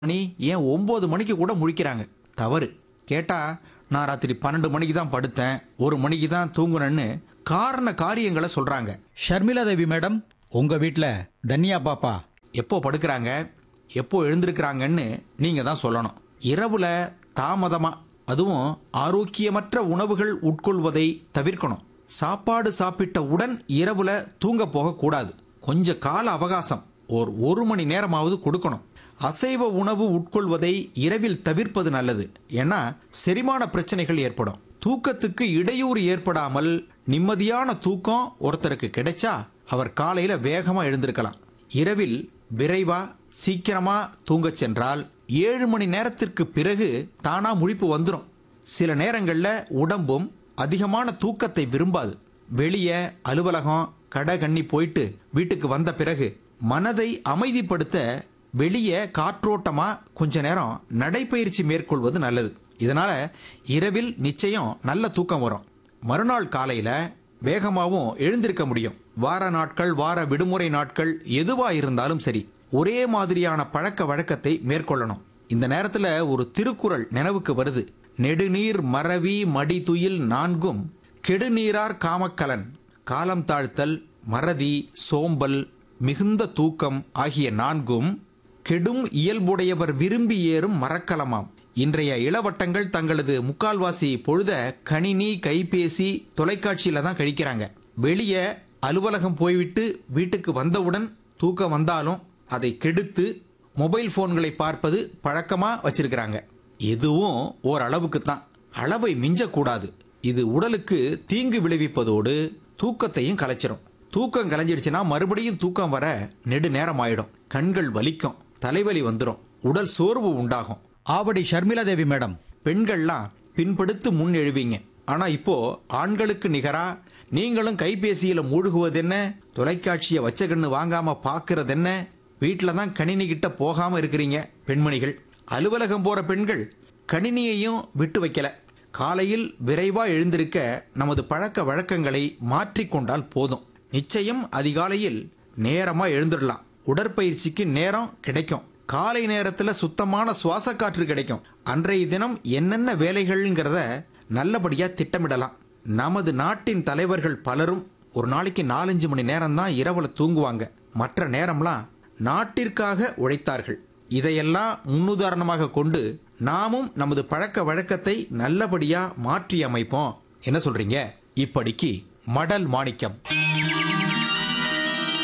மணி ஏன் ஒம்பது மணிக்கு கூட முழிக்கிறாங்க தவறு கேட்டா நான் ராத்திரி பன்னெண்டு மணிக்கு தான் படுத்தேன் ஒரு மணிக்கு தான் தூங்குனேன்னு காரண காரியங்களை சொல்றாங்க ஷர்மிளா தேவி மேடம் உங்க வீட்ல தன்யா பாப்பா எப்போ படுக்கிறாங்க எப்போ எழுந்திருக்கிறாங்கன்னு நீங்க தான் சொல்லணும் இரவுல தாமதமா அதுவும் ஆரோக்கியமற்ற உணவுகள் உட்கொள்வதை தவிர்க்கணும் சாப்பாடு சாப்பிட்ட உடன் இரவுல தூங்க போகக்கூடாது கொஞ்ச கால அவகாசம் ஒரு ஒரு மணி நேரமாவது கொடுக்கணும் அசைவ உணவு உட்கொள்வதை இரவில் தவிர்ப்பது நல்லது ஏன்னா செரிமான பிரச்சனைகள் ஏற்படும் தூக்கத்துக்கு இடையூறு ஏற்படாமல் நிம்மதியான தூக்கம் ஒருத்தருக்கு கிடைச்சா அவர் காலையில வேகமா எழுந்திருக்கலாம் இரவில் விரைவா சீக்கிரமா தூங்கச் சென்றால் ஏழு மணி நேரத்திற்கு பிறகு தானா முழிப்பு வந்துடும் சில நேரங்கள்ல உடம்பும் அதிகமான தூக்கத்தை விரும்பாது வெளியே அலுவலகம் கடை கண்ணி போயிட்டு வீட்டுக்கு வந்த பிறகு மனதை அமைதிப்படுத்த வெளியே காற்றோட்டமா கொஞ்ச நேரம் நடைப்பயிற்சி மேற்கொள்வது நல்லது இதனால இரவில் நிச்சயம் நல்ல தூக்கம் வரும் மறுநாள் காலையில வேகமாகவும் எழுந்திருக்க முடியும் வார நாட்கள் வார விடுமுறை நாட்கள் எதுவா இருந்தாலும் சரி ஒரே மாதிரியான பழக்க வழக்கத்தை மேற்கொள்ளணும் இந்த நேரத்துல ஒரு திருக்குறள் நினைவுக்கு வருது நெடுநீர் மறவி மடிதுயில் நான்கும் கெடுநீரார் காமக்கலன் காலம் தாழ்த்தல் மறதி சோம்பல் மிகுந்த தூக்கம் ஆகிய நான்கும் கெடும் இயல்புடையவர் விரும்பி ஏறும் மரக்கலமாம் இன்றைய இளவட்டங்கள் தங்களது முக்கால்வாசி பொழுத கணினி கைபேசி தொலைக்காட்சியில தான் கழிக்கிறாங்க வெளியே அலுவலகம் போய்விட்டு வீட்டுக்கு வந்தவுடன் தூக்கம் வந்தாலும் அதை கெடுத்து மொபைல் போன்களை பார்ப்பது பழக்கமா வச்சிருக்கிறாங்க இதுவும் ஓரளவுக்கு தான் அளவை மிஞ்சக்கூடாது இது உடலுக்கு தீங்கு விளைவிப்பதோடு தூக்கத்தையும் கலைச்சிரும் தூக்கம் கலைஞ்சிடுச்சுன்னா மறுபடியும் தூக்கம் வர நெடு நேரம் ஆயிடும் கண்கள் வலிக்கும் தலைவலி வந்துடும் உடல் சோர்வு உண்டாகும் ஆவடி ஷர்மிளா தேவி மேடம் பெண்கள்லாம் பின்படுத்து முன் எழுவீங்க ஆனா இப்போ ஆண்களுக்கு நிகரா நீங்களும் கைபேசியில மூழ்குவதென்ன தொலைக்காட்சியை வச்ச கண்ணு வாங்காம பாக்குறது என்ன வீட்டில தான் கணினி கிட்ட போகாம இருக்கிறீங்க பெண்மணிகள் அலுவலகம் போற பெண்கள் கணினியையும் விட்டு வைக்கல காலையில் விரைவா எழுந்திருக்க நமது பழக்க வழக்கங்களை மாற்றிக்கொண்டால் போதும் நிச்சயம் அதிகாலையில் நேரமா எழுந்துடலாம் உடற்பயிற்சிக்கு நேரம் கிடைக்கும் காலை நேரத்துல சுத்தமான சுவாச காற்று கிடைக்கும் அன்றைய தினம் என்னென்ன வேலைகள்ங்கிறத நல்லபடியா திட்டமிடலாம் நமது நாட்டின் தலைவர்கள் பலரும் ஒரு நாளைக்கு நாலஞ்சு மணி நேரம் தான் இரவுல தூங்குவாங்க மற்ற நேரம்லாம் நாட்டிற்காக உழைத்தார்கள் இதையெல்லாம் முன்னுதாரணமாக கொண்டு நாமும் நமது பழக்க வழக்கத்தை நல்லபடியா மாற்றி அமைப்போம் என்ன சொல்றீங்க இப்படிக்கு மடல் மாணிக்கம்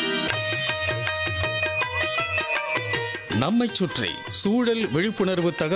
நம்மைச் சுற்றி சூழல் விழிப்புணர்வு தகவல்